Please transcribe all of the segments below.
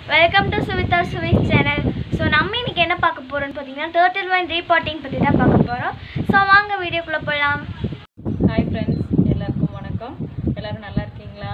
Welcome to Suvitha சுவிஸ் channel so நம்ம இன்னைக்கு என்ன பார்க்க போகிறோம்னு பார்த்தீங்கன்னா டேர்ட்டில் வைன் ரீபாட்டிங் பற்றி தான் பார்க்க போகிறோம் ஸோ வாங்க வீடியோக்குள்ளே போகலாம் ஹாய் ஃப்ரெண்ட்ஸ் எல்லாருக்கும் வணக்கம் எல்லோரும் நல்லா இருக்கீங்களா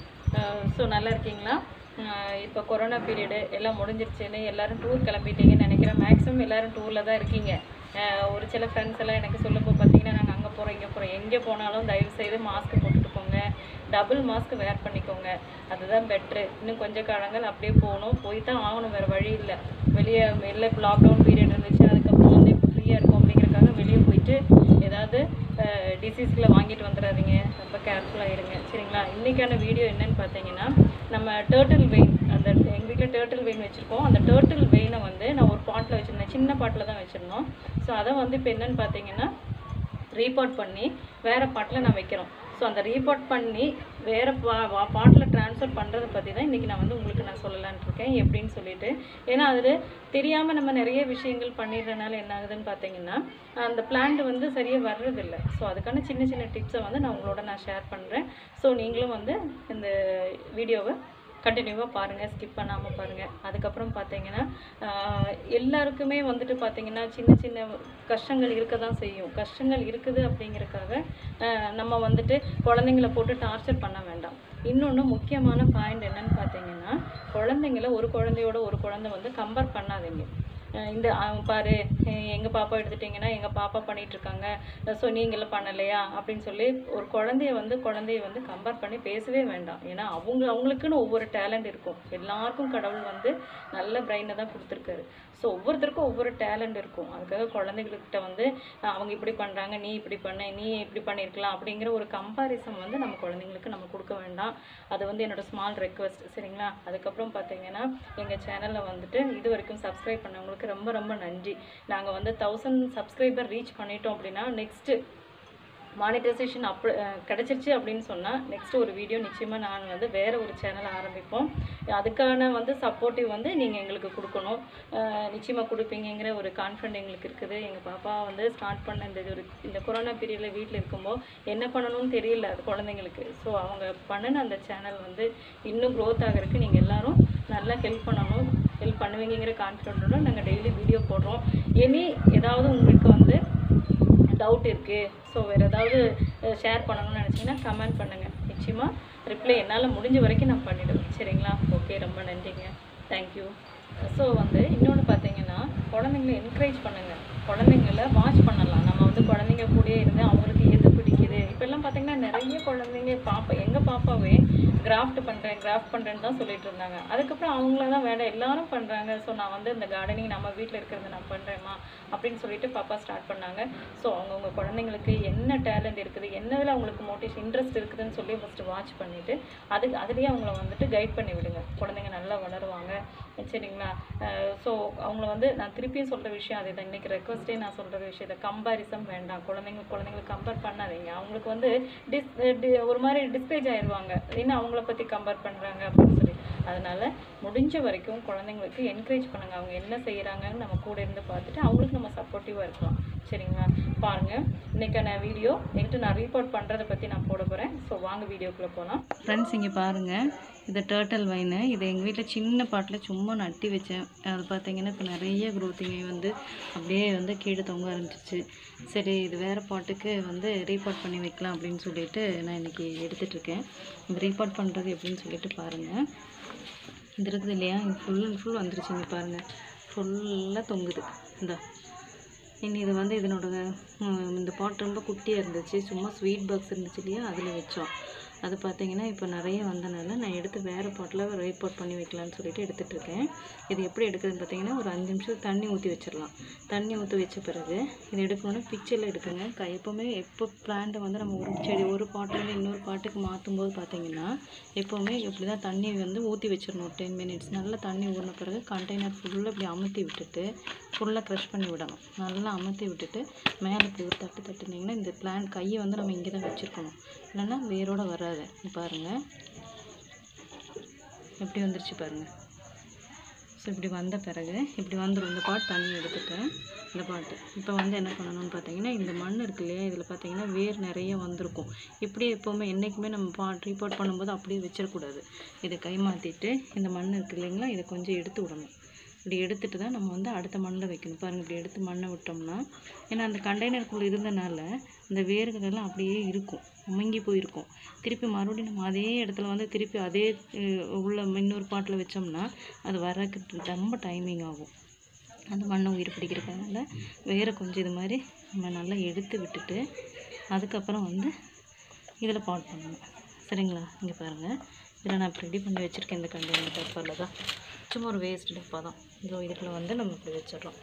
ஸோ நல்லா இருக்கீங்களா இப்போ கொரோனா பீரியடு எல்லாம் முடிஞ்சிருச்சுன்னு எல்லாரும் டூர் கிளம்பிட்டீங்கன்னு நினைக்கிறேன் மேக்ஸிமம் எல்லாரும் டூரில் தான் இருக்கீங்க அஹ் ஒரு சில ஃப்ரெண்ட்ஸ் எல்லாம் எனக்கு சொல்லும்போது பார்த்தீங்கன்னா நாங்கள் அங்கே போகிறோம் இங்கே போகிறோம் எங்கே போனாலும் தயவு செய்து மாஸ்க் போட்டுட்டு போங்க டபுள் மாஸ்க் வேர் பண்ணிக்கோங்க அதுதான் பெட்ரு இன்னும் கொஞ்சம் காலங்கள் அப்படியே போகணும் போய் தான் ஆகணும் வேறு வழி இல்லை வெளியே வெளில இப்போ லாக்டவுன் பீரியட் இருந்துச்சு அதுக்கப்புறம் வந்து இப்போ ஃப்ரீயாக இருக்கும் அப்படிங்கிறக்காக வெளியே போயிட்டு ஏதாவது டிசீஸ்களை வாங்கிட்டு வந்துடாதீங்க ரொம்ப கேர்ஃபுல்லாக இருங்க சரிங்களா இன்றைக்கான வீடியோ என்னன்னு பார்த்தீங்கன்னா நம்ம டேர்ட்டில் வெயின் அந்த எங்கள் வீட்டில் டேர்ட்டில் வெயின் வச்சுருக்கோம் அந்த டேர்ட்டில் வெயினை வந்து நான் ஒரு பாட்டில் வச்சுருந்தேன் சின்ன பாட்டில் தான் வச்சுருந்தோம் ஸோ அதை வந்து இப்போ என்னன்னு பார்த்தீங்கன்னா ரீபார்ட் பண்ணி வேறு பாட்டில் நான் வைக்கிறோம் ஸோ அந்த ரீபார்ட் பண்ணி வேறு பா பாட்டில் ட்ரான்ஸ்ஃபர் பண்ணுறதை பற்றி தான் இன்றைக்கி நான் வந்து உங்களுக்கு நான் சொல்லலான்னு இருக்கேன் எப்படின்னு சொல்லிட்டு ஏன்னா அதில் தெரியாமல் நம்ம நிறைய விஷயங்கள் பண்ணிடுறதுனால என்ன ஆகுதுன்னு பார்த்தீங்கன்னா அந்த பிளான்ட் வந்து சரியாக வர்றதில்ல ஸோ அதுக்கான சின்ன சின்ன டிப்ஸை வந்து நான் உங்களோட நான் ஷேர் பண்ணுறேன் ஸோ நீங்களும் வந்து இந்த வீடியோவை கண்டினியூவாக பாருங்கள் ஸ்கிப் பண்ணாமல் பாருங்கள் அதுக்கப்புறம் பார்த்தீங்கன்னா ஆஹ், எல்லாருக்குமே வந்துட்டு பார்த்தீங்கன்னா சின்ன சின்ன கஷ்டங்கள் இருக்க தான் செய்யும் கஷ்டங்கள் இருக்குது அப்படிங்கிறக்காக ஆஹ், நம்ம வந்துட்டு குழந்தைங்கள போட்டு டார்ச்சர் பண்ண வேண்டாம் இன்னொன்று முக்கியமான பாயிண்ட் என்னன்னு பார்த்தீங்கன்னா குழந்தைங்கள ஒரு குழந்தையோட ஒரு குழந்தை வந்து கம்பேர் பண்ணாதீங்க அஹ் இந்த அவன் பாரு அஹ் எங்க பாப்பா எடுத்துட்டீங்கன்னா எங்க பாப்பா பண்ணிட்டு இருக்காங்க ஸோ நீங்களும் பண்ணலையா அப்படின்னு சொல்லி ஒரு குழந்தைய வந்து குழந்தைய வந்து கம்பேர் பண்ணி பேசவே வேண்டாம் ஏன்னா அவங்க அவங்களுக்குன்னு ஒவ்வொரு டேலண்ட் இருக்கும் எல்லாருக்கும் கடவுள் வந்து நல்ல பிரெயினை தான் கொடுத்துருக்காரு ஸோ ஒவ்வொருத்தருக்கும் ஒவ்வொரு டேலண்ட் இருக்கும் அதுக்காக குழந்தைங்கக்கிட்ட வந்து அஹ் அவங்க இப்படி பண்றாங்க நீ இப்படி பண்ண நீ இப்படி பண்ணியிருக்கலாம் அப்படிங்கிற ஒரு கம்பாரிசன் வந்து நம்ம குழந்தைங்களுக்கு நம்ம கொடுக்க வேண்டாம் அது வந்து என்னோட ஸ்மால் ரெக்வஸ்ட் சரிங்களா அதுக்கப்புறம் பார்த்தீங்கன்னா எங்கள் சேனலில் வந்துட்டு இது வரைக்கும் சப்ஸ்கிரைப் பண்ணவங்களுக்கு ரொம்ப ரொம்ப நன்றி நாங்கள் வந்து தௌசண்ட் சப்ஸ்கிரைபர் ரீச் பண்ணிட்டோம் அப்படின்னா நெக்ஸ்ட்டு மானிட்டைசேஷன் அப் கிடச்சிருச்சு அப்படின்னு சொன்னால் நெக்ஸ்ட் ஒரு வீடியோ நிச்சயமாக நான் வந்து வேறு ஒரு சேனல் ஆரம்பிப்போம் அதுக்கான வந்து சப்போர்ட்டிவ் வந்து நீங்கள் எங்களுக்கு கொடுக்கணும் நிச்சயமாக கொடுப்பீங்கங்கிற ஒரு கான்ஃபிடென்ட் எங்களுக்கு இருக்குது எங்கள் பாப்பா வந்து ஸ்டார்ட் பண்ண இந்த ஒரு இந்த கொரோனா பீரியடில் வீட்டில் இருக்கும்போது என்ன பண்ணணும்னு தெரியல அது குழந்தைங்களுக்கு ஸோ அவங்க பண்ணின அந்த சேனல் வந்து இன்னும் க்ரோத் ஆகிறதுக்கு நீங்கள் எல்லாரும் நல்லா ஹெல்ப் பண்ணணும் ஹெல்ப் பண்ணுவீங்கிற கான்ஃபிடென்ட்டோட நாங்கள் டெய்லி வீடியோ போடுறோம் இனி ஏதாவது உங்களுக்கு வந்து டவுட் இருக்குது ஸோ வேறு ஏதாவது ஷேர் பண்ணணும்னு நினச்சிங்கன்னா கமெண்ட் பண்ணுங்கள் நிச்சயமாக ரிப்ளை என்னால் முடிஞ்ச வரைக்கும் நான் பண்ணிவிடுவேன் சரிங்களா ஓகே ரொம்ப நன்றிங்க தேங்க்யூ ஸோ வந்து இன்னொன்று பார்த்தீங்கன்னா குழந்தைங்கள என்கரேஜ் பண்ணுங்கள் குழந்தைங்கள வாட்ச் பண்ணலாம் நம்ம வந்து குழந்தைங்க கூடயே இருந்து அவங்களுக்கு எது பிடிக்குது இப்போல்லாம் பார்த்தீங்கன்னா நிறைய குழந்தைங்க பாப்பா எங்கள் பாப்பாவே கிராஃப்ட் பண்ணுறேன் கிராஃப்ட் பண்ணுறேன்னு தான் சொல்லிட்டு இருந்தாங்க அதுக்கப்புறம் அவங்கள தான் வேண்டாம் எல்லாரும் பண்ணுறாங்க ஸோ நான் வந்து இந்த கார்டனிங் நம்ம வீட்டில் இருக்கிறது நான் பண்ணுறேம்மா அப்படின்னு சொல்லிட்டு பாப்பா ஸ்டார்ட் பண்ணாங்க ஸோ அவங்கவுங்க குழந்தைங்களுக்கு என்ன டேலண்ட் இருக்குது என்னதில் அவங்களுக்கு மோட்டிவேஷன் இன்ட்ரெஸ்ட் இருக்குதுன்னு சொல்லி ஃபஸ்ட்டு வாட்ச் பண்ணிவிட்டு அதுக்கு அதுலேயே அவங்கள வந்துட்டு கைட் பண்ணி விடுங்க குழந்தைங்க நல்லா வளருவாங்க சரிங்களா ஸோ அவங்கள வந்து நான் திருப்பியும் சொல்கிற விஷயம் அதே தான் இன்றைக்கி ரெக்வஸ்ட்டே நான் சொல்கிற விஷயத்தை கம்பாரிசம் வேண்டாம் குழந்தைங்க குழந்தைங்களை கம்பேர் பண்ணாதீங்க அவங்களுக்கு வந்து டிஸ் டி- ஒரு மாதிரி டிஸ்பேஜ் ஆயிடுவாங்க என்ன அவங்கள பற்றி கம்பேர் பண்ணுறாங்க அப்படின்னு சொல்லி அதனால் முடிஞ்ச வரைக்கும் குழந்தைங்களுக்கு என்கரேஜ் பண்ணுங்கள் அவங்க என்ன செய்கிறாங்கன்னு நம்ம கூட இருந்து பார்த்துட்டு அவங்களுக்கு நம்ம சப்போர்ட்டிவாக இருக்கலாம் சரிங்களா பாருங்கள் இன்றைக்கான வீடியோ நெக்ஸ்ட்டு நான் ரீபோர்ட் பண்ணுறதை பற்றி நான் போட போகிறேன் ஸோ வாங்க வீடியோக்குள்ளே போகலாம் ஃப்ரெண்ட்ஸ் இங்கே பாருங்கள் இது டேர்ட்டல் வைனு இது எங்கள் வீட்டில் சின்ன பாட்டில் சும்மா நட்டி வச்சேன் அது பார்த்தீங்கன்னா இப்போ நிறைய க்ரோத்திங்க வந்து அப்படியே வந்து கீழே தொங்க ஆரம்பிச்சிச்சு சரி இது வேறு பாட்டுக்கு வந்து ரீபார்ட் பண்ணி வைக்கலாம் அப்படின்னு சொல்லிட்டு நான் இன்றைக்கி எடுத்துகிட்ருக்கேன் இந்த ரீபார்ட் பண்ணுறது எப்படின்னு சொல்லிட்டு பாருங்கள் இது இருக்குது இல்லையா இது ஃபுல் அண்ட் ஃபுல் வந்துருச்சுங்க பாருங்கள் ஃபுல்லாக தொங்குது இந்த இனி இது வந்து இதனோட ம், இந்த பாட் ரொம்ப குட்டியாக இருந்துச்சு சும்மா ஸ்வீட் பாக்ஸ் இருந்துச்சு இல்லையா அதில் வச்சோம் அது பார்த்தீங்கன்னா இப்போ நிறைய வந்தனால நான் எடுத்து வேறு பாட்டில் ரீபோர்ட் பண்ணி வைக்கலான்னு சொல்லிட்டு எடுத்துகிட்டு இருக்கேன் இது எப்படி எடுக்குதுன்னு பார்த்தீங்கன்னா ஒரு அஞ்சு நிமிஷம் தண்ணி ஊற்றி வச்சிடலாம் தண்ணி ஊற்றி வச்ச பிறகு இது எடுக்கணும்னா பிக்சரில் எடுக்குங்க க எப்போவுமே எப்போ பிளான்ட்டை வந்து நம்ம ஒரு செடி ஒரு பாட்டிலேருந்து இன்னொரு பாட்டுக்கு மாற்றும் போது பார்த்தீங்கன்னா எப்போவுமே இப்படி தான் தண்ணி வந்து ஊற்றி வச்சிடணும் ஒரு டென் மினிட்ஸ் நல்லா தண்ணி ஊறின பிறகு கண்டெய்னர் ஃபுல்லாக இப்படி அமுத்தி விட்டுட்டு ஃபுல்லாக க்ரஷ் பண்ணி விடணும் நல்லா அமுத்தி விட்டுட்டு மேலே இப்படி ஒரு தட்டு தட்டுனீங்கன்னா இந்த பிளான் கையை வந்து நம்ம இங்கே தான் வச்சுருக்கணும் இல்லைன்னா வேரோட வராது இங்க பாருங்க எப்படி வந்துருச்சு பாருங்க ஸோ இப்படி வந்த பிறகு இப்படி வந்துடும் இந்த பாட் தண்ணி எடுத்துட்டேன் இந்த பாட்டு இப்போ வந்து என்ன பண்ணணும்னு பார்த்தீங்கன்னா இந்த மண் இருக்கு இல்லையா இதில் பார்த்தீங்கன்னா வேர் நிறைய வந்திருக்கும் இப்படியே எப்போவுமே என்றைக்குமே நம்ம பா ரிப்போர்ட் பண்ணும்போது அப்படியே வச்சிடக்கூடாது இதை கை மாற்றிட்டு இந்த மண் இருக்கு இல்லைங்களா இதை கொஞ்சம் எடுத்து விடணும் இப்படி எடுத்துட்டு தான் நம்ம வந்து அடுத்த மண்ணில் வைக்கணும் பாருங்கள் இப்படி எடுத்து மண்ணை விட்டோம்னா ஏன்னா அந்த கண்டெய்னருக்குள்ளே இருந்தனால இந்த வேர்கள் எல்லாம் அப்படியே இருக்கும் முங்கி போயிருக்கும் திருப்பி மறுபடியும் நம்ம அதே இடத்துல வந்து திருப்பி அதே அஹ், உள்ள இன்னொரு பாட்டில் வச்சோம்னா அது வரக்கு ரொம்ப டைமிங் ஆகும் அந்த மண்ணை உயிர் பிடிக்கிறதுனால வேரை கொஞ்சம் இது மாதிரி நம்ம நல்லா எடுத்து விட்டுட்டு அதுக்கப்புறம் வந்து இதில் பாட் பண்ணணும் சரிங்களா இங்கே பாருங்கள் இதில் நான் இப்போ ரெடி பண்ணி வச்சுருக்கேன் இந்த கண்டெய்னர் டப்பாவில் தான் சும்மா ஒரு வேஸ்ட் டப்பா தான் இதோ இதுக்குள்ள வந்து நம்ம இப்படி வச்சிடறோம்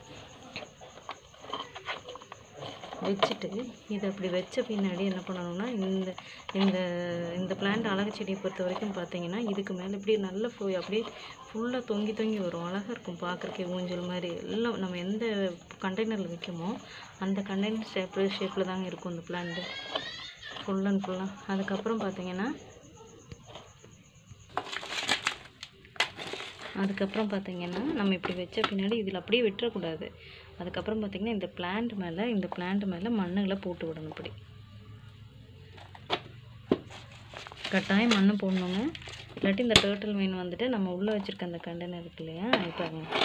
வச்சுட்டு இதை அப்படி வச்ச பின்னாடி என்ன பண்ணணும்னா இந்த இந்த இந்த பிளான்ட் அழகு செடியை பொறுத்த வரைக்கும் பார்த்தீங்கன்னா இதுக்கு மேலே இப்படி நல்ல ஃப்ளோ அப்படியே ஃபுல்லாக தொங்கி தொங்கி வரும் அழகாக இருக்கும் பார்க்குறக்கே ஊஞ்சல் மாதிரி எல்லாம் நம்ம எந்த கண்டெய்னரில் வைக்கமோ அந்த கண்டெய்னர் ஷேப்பில் ஷேப்பில் தாங்க இருக்கும் இந்த பிளான்ட்டு ஃபுல் அண்ட் ஃபுல்லாக அதுக்கப்புறம் பார்த்தீங்கன்னா அதுக்கப்புறம் பார்த்தீங்கன்னா நம்ம இப்படி வச்ச பின்னாடி இதில் அப்படியே விட்டுறக்கூடாது அதுக்கப்புறம் பார்த்தீங்கன்னா இந்த பிளான்ட் மேலே இந்த பிளான்ட் மேலே மண்ணுகளை போட்டு விடணும் இப்படி கட்டாயம் மண்ணு போடணுங்க இல்லாட்டி இந்த டேர்ட்டில் மீன் வந்துட்டு நம்ம உள்ளே வச்சுருக்க அந்த கண்டெய்னர் இருக்கு இல்லையா இப்போ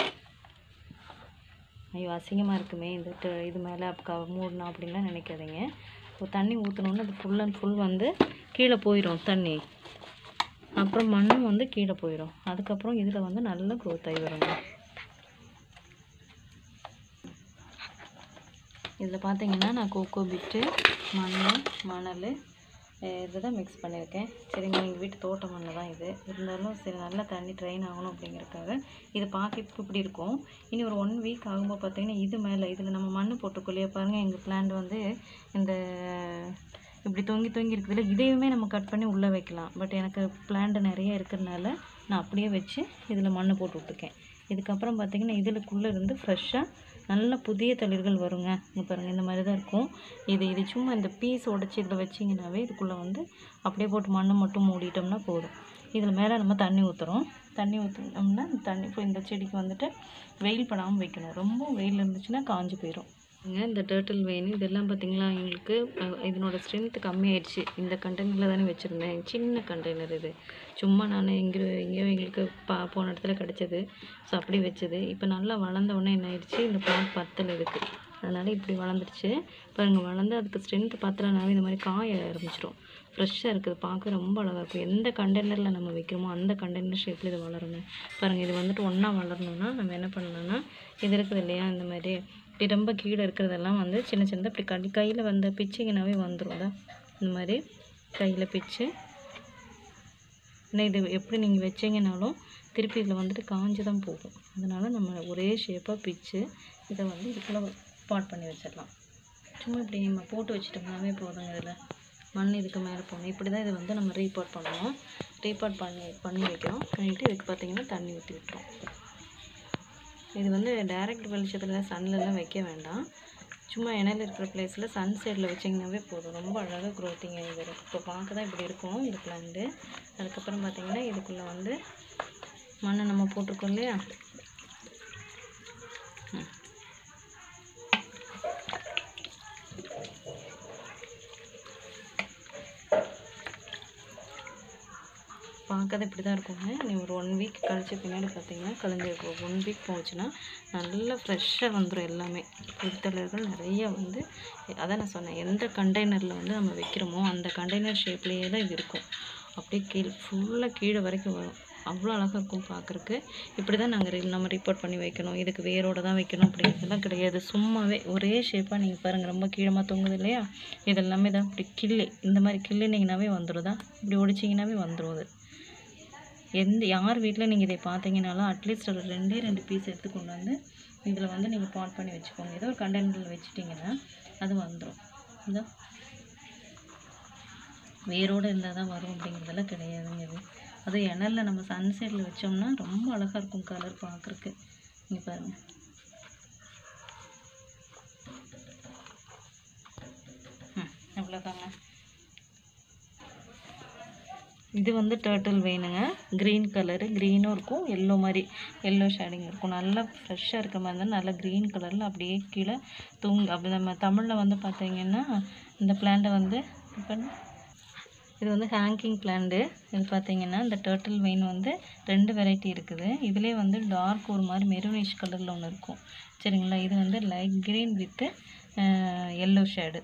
ஐயோ அசிங்கமாக இருக்குமே இந்த ட- இது மேலே க மூடணும் அப்படின்லாம் நினைக்காதீங்க இப்போ தண்ணி ஊற்றணுன்னு அது ஃபுல் அண்ட் ஃபுல் வந்து கீழே போயிடும் தண்ணி அப்புறம் மண்ணும் வந்து கீழே போயிடும் அதுக்கப்புறம் இதில் வந்து நல்ல growth ஆகி வருங்க இதில் பார்த்தீங்கன்னா நான் கோகோ பிட்டு மண் மணல் இதை தான் மிக்ஸ் பண்ணியிருக்கேன் சரிங்க எங்கள் வீட்டு தோட்ட மண் தான் இது இருந்தாலும் சரி நல்லா தண்ணி ட்ரைன் ஆகணும் அப்படிங்கிறதுக்காக இது பார்க்க இப்போ இப்படி இருக்கும் இனி ஒரு ஒன் வீக் ஆகும்போது பார்த்தீங்கன்னா இது மேலே இதில் நம்ம மண் போட்டுக்கொள்ளையே பாருங்கள் எங்கள் பிளான்ட் வந்து இந்த இப்படி தொங்கி தொங்கி இருக்குதுல்ல இதையுமே நம்ம கட் பண்ணி உள்ளே வைக்கலாம் பட் எனக்கு பிளான்ட் நிறைய இருக்கிறதுனால நான் அப்படியே வச்சு இதில் மண் போட்டு விட்டுருக்கேன் இதுக்கப்புறம் பார்த்தீங்கன்னா இதுக்குள்ளே இருந்து ஃப்ரெஷ்ஷாக நல்ல புதிய தளிர்கள் வருங்க இங்கே பாருங்கள் இந்த மாதிரி தான் இருக்கும் இது இது சும்மா இந்த பீஸ் உடச்சி இதில் வச்சிங்கனாவே இதுக்குள்ளே வந்து அப்படியே போட்டு மண்ணை மட்டும் மூடிட்டோம்னா போதும் இதில் மேலே நம்ம தண்ணி ஊற்றுறோம் தண்ணி ஊற்றினோம்னா தண்ணி இப்போ இந்த செடிக்கு வந்துட்டு வெயில் படாமல் வைக்கணும் ரொம்ப வெயில் இருந்துச்சுன்னா காஞ்சு போயிடும் இங்க இந்த டேர்ட்டில் வெயின் இதெல்லாம் பார்த்தீங்களா எங்களுக்கு அஹ், இதனோட ஸ்ட்ரென்த் கம்மியாயிடுச்சு இந்த கண்டெய்னரில் தானே வச்சுருந்தேன் சின்ன கண்டெய்னர் இது சும்மா நான் எங்கே எங்கேயோ எங்களுக்கு பா போன இடத்துல கிடச்சது ஸோ அப்படி வச்சது இப்போ நல்லா வளர்ந்த உடனே என்ன ஆயிடுச்சு இந்த பிளான்ட் பத்தல் இதுக்கு அதனால் இப்படி வளர்ந்துருச்சு பாருங்க வளர்ந்து அதுக்கு ஸ்ட்ரென்த் பத்தலைனாவே இந்த மாதிரி காய ஆரம்பிச்சிடும் ஃப்ரெஷ்ஷாக இருக்குது பார்க்க ரொம்ப அழகாக இருக்கும் எந்த கண்டெய்னரில் நம்ம வைக்கிறோமோ அந்த கண்டெய்னர் ஷேப்பில் இது வளருங்க பாருங்கள் இது வந்துட்டு ஒன்றா வளரணும்னா நம்ம என்ன பண்ணலாம்னா இது இருக்குது இல்லையா இந்த மாதிரி இப்படி ரொம்ப கீழே இருக்கிறதெல்லாம் வந்து சின்ன சின்னதாக இப்படி கடி கையில் வந்த பிச்சிங்கனாவே வந்துடும் தான் இந்த மாதிரி கையில் பிச்சு இன்னும் இது எப்படி நீங்கள் வச்சீங்கனாலும் திருப்பி இதில் வந்துட்டு காஞ்சு தான் போகும் அதனால் நம்ம ஒரே ஷேப்பாக பிச்சு இதை வந்து இதுக்குள்ளே பாட் பண்ணி வச்சிடலாம் சும்மா இப்படி நம்ம போட்டு வச்சிட்டோம்னாவே போதுங்க இதில் மண் இதுக்கு மேலே போகணும் இப்படி தான் இதை வந்து நம்ம ரீபாட் பண்ணணும் ரீபாட் பண்ணி பண்ணி வைக்கிறோம் பண்ணிவிட்டு இதுக்கு பார்த்தீங்கன்னா தண்ணி ஊற்றி விட்டுரும் இது வந்து டைரக்ட் வெளிச்சத்தில் சன்லலாம் வைக்க வேண்டாம் சும்மா இணையில் இருக்கிற பிளேஸில் சன் சைடில் வச்சிங்கனாவே போதும் ரொம்ப அழகாக க்ரோத்திங் ஆகி வரும் இப்போ பார்க்க தான் இப்படி இருக்கும் இந்த பிளான்ட்டு அதுக்கப்புறம் பார்த்தீங்கன்னா இதுக்குள்ளே வந்து மண்ணை நம்ம போட்டிருக்கோம் இல்லையா ம். பார்க்கறது இப்படி தான் இருக்குங்க நீ ஒரு ஒன் வீக் கழிச்ச பின்னாடி பார்த்தீங்கன்னா கழிஞ்சு ஒன் வீக் போச்சுன்னா நல்லா ஃப்ரெஷ்ஷாக வந்துடும் எல்லாமே புதுத்தளர்கள் நிறைய வந்து அதான் நான் சொன்னேன் எந்த கண்டெய்னரில் வந்து நம்ம வைக்கிறோமோ அந்த கண்டெய்னர் ஷேப்லேயே தான் இது இருக்கும் அப்படியே கீழே ஃபுல்லாக கீழே வரைக்கும் வரும் அவ்வளோ அழகாக இருக்கும் பார்க்குறக்கு இப்படி தான் நாங்கள் நம்ம ரிப்போர்ட் பண்ணி வைக்கணும் இதுக்கு வேரோட தான் வைக்கணும் அப்படிங்கிறதுலாம் கிடையாது சும்மாவே ஒரே ஷேப்பாக நீங்கள் பாருங்கள் ரொம்ப கீழமாக தொங்குது இல்லையா இது எல்லாமே தான் இப்படி கிள்ளி இந்த மாதிரி கிள்ளினீங்கனாவே வந்துடும் தான் இப்படி ஒடிச்சிங்கனாவே வந்துடும் அது எந்த யார் வீட்டில் நீங்கள் இதை பார்த்தீங்கனாலும் அட்லீஸ்ட் ஒரு ரெண்டே ரெண்டு பீஸ் எடுத்து கொண்டு வந்து இதில் வந்து நீங்கள் பாட் பண்ணி வச்சுக்கோங்க ஏதோ ஒரு கண்டெய்னரில் வச்சுட்டிங்கன்னா அது வந்துடும் இதோ வேரோடு இருந்தால் தான் வரும் அப்படிங்கிறதெல்லாம் கிடையாதுங்க இது அதுவும் இணலில் நம்ம சன்சைடில் வச்சோம்னா ரொம்ப அழகாக இருக்கும் கலர் பார்க்குறக்கு இங்கே பாருங்கள் ம் அவ்வளோதாங்க இது வந்து டேர்ட்டில் வெயினுங்க க்ரீன் கலரு க்ரீனும் இருக்கும் எல்லோ மாதிரி எல்லோ ஷேடிங் இருக்கும் நல்லா ஃப்ரெஷ்ஷாக இருக்க மாதிரி இருந்தால் நல்லா க்ரீன் கலரில் அப்படியே கீழே தூங் அப்படி நம்ம தமிழில் வந்து பார்த்தீங்கன்னா இந்த பிளான்ட்டை வந்து இப்போ இது வந்து ஹேங்கிங் பிளான்ட்டு இது பார்த்தீங்கன்னா இந்த டேர்ட்டில் வெயின் வந்து ரெண்டு வெரைட்டி இருக்குது இதுலேயே வந்து டார்க் ஒரு மாதிரி மெரூனிஷ் கலரில் ஒன்று இருக்கும் சரிங்களா இது வந்து light green with yellow shade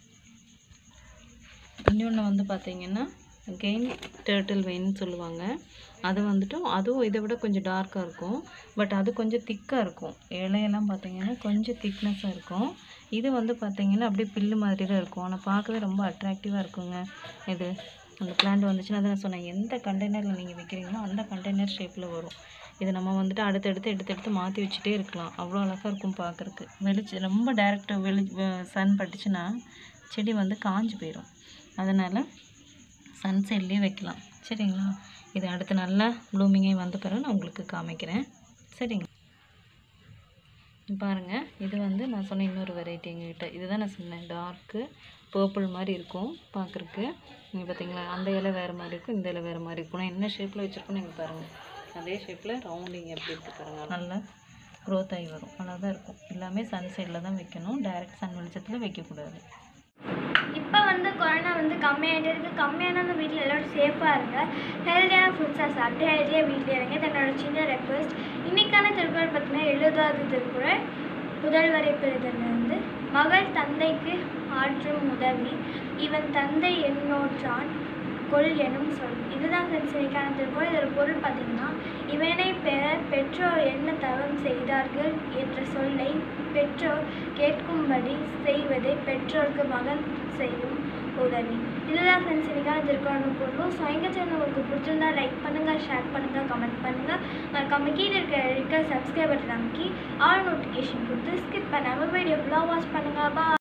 இன்னொன்று வந்து பார்த்தீங்கன்னா கெயின் டேர்ட்டில் வெயின்னு சொல்லுவாங்க அது வந்துட்டு அதுவும் இதை விட கொஞ்சம் டார்க்காக இருக்கும் பட் அது கொஞ்சம் திக்காக இருக்கும் இலையெல்லாம் பார்த்தீங்கன்னா கொஞ்சம் திக்னஸாக இருக்கும் இது வந்து பார்த்தீங்கன்னா அப்படியே பில்லு மாதிரி தான் இருக்கும் ஆனால் பார்க்கவே ரொம்ப அட்ராக்டிவாக இருக்குங்க இது அந்த பிளான்ட் வந்துச்சுன்னா அதை நான் சொன்னேன் எந்த கண்டெய்னரில் நீங்கள் வைக்கிறீங்களோ அந்த கண்டெய்னர் ஷேப்பில் வரும் இது நம்ம வந்துட்டு அடுத்தடுத்து எடுத்து எடுத்து மாற்றி வச்சுட்டே இருக்கலாம் அவ்வளோ அழகாக இருக்கும் பார்க்குறக்கு வெளிச்சு ரொம்ப டேரெக்டாக வெளி சன் பட்டுச்சுன்னா செடி வந்து காஞ்சு போயிடும் அதனால் சன் சைட்லேயே வைக்கலாம் சரிங்களா இது அடுத்து நல்லா ப்ளூமிங்கே வந்த பிறகு நான் உங்களுக்கு காமிக்கிறேன் சரிங்க பாருங்கள் இது வந்து நான் சொன்ன இன்னொரு வெரைட்டி எங்ககிட்ட இதுதான் நான் சொன்னேன் டார்க்கு பர்பிள் மாதிரி இருக்கும் பார்க்குறக்கு நீங்கள் பார்த்தீங்களா அந்த இலை வேறு மாதிரி இருக்கும் இந்த இலை வேறு மாதிரி இருக்கும் நான் என்ன ஷேப்பில் வச்சுருக்கோன்னு நீங்கள் பாருங்கள் அதே ஷேப்பில் ரவுண்டிங் எப்படி இருக்குது பாருங்கள் நல்லா க்ரோத் ஆகி வரும் நல்லா தான் இருக்கும் எல்லாமே சன் சைடில் தான் வைக்கணும் டைரக்ட் சன் வெளிச்சத்தில் வைக்கக்கூடாது இப்போ வந்து கொரோனா வந்து கம்மியாகிட்டே இருக்குது கம்மியான அந்த வீட்டில் எல்லோரும் சேஃபாக இருங்க ஹெல்த்தியான ஃபுட்ஸாக சாப்பிட்டு ஹெல்த்தியாக வீட்டில் இருங்க தன்னோட சின்ன ரெக்வஸ்ட் இன்றைக்கான திருக்குறள் பார்த்தீங்கன்னா எழுபதாவது திருக்குறள் புதல்வரை பெறுதலிருந்து மகள் தந்தைக்கு ஆற்றும் உதவி இவன் தந்தை என்னோற்றான் கொள் எனும் சொல் இதுதான் ஃப்ரெண்ட்ஸ் இன்னைக்கான திருக்குறள் இதோட பொருள் பார்த்தீங்கன்னா இவனை பெற பெற்றோர் என்ன தவம் செய்தார்கள் என்ற சொல்லை பெற்றோர் கேட்கும்படி செய்வதே பெற்றோருக்கு மகன் செய்யும் உதவி இதுதான் ஃப்ரெண்ட்ஸ் இன்னைக்கான திருக்குறள் பொருளும் ஸோ எங்கள் சேனல் உங்களுக்கு பிடிச்சிருந்தா லைக் பண்ணுங்கள் ஷேர் பண்ணுங்கள் கமெண்ட் பண்ணுங்கள் மறக்காம கீழே இருக்க இருக்க சப்ஸ்கிரைபர் நமக்கு ஆல் நோட்டிஃபிகேஷன் கொடுத்து ஸ்கிப் பண்ணாமல் வீடியோ ஃபுல்லாக வாட்ச் பண்ணுங்கள் பா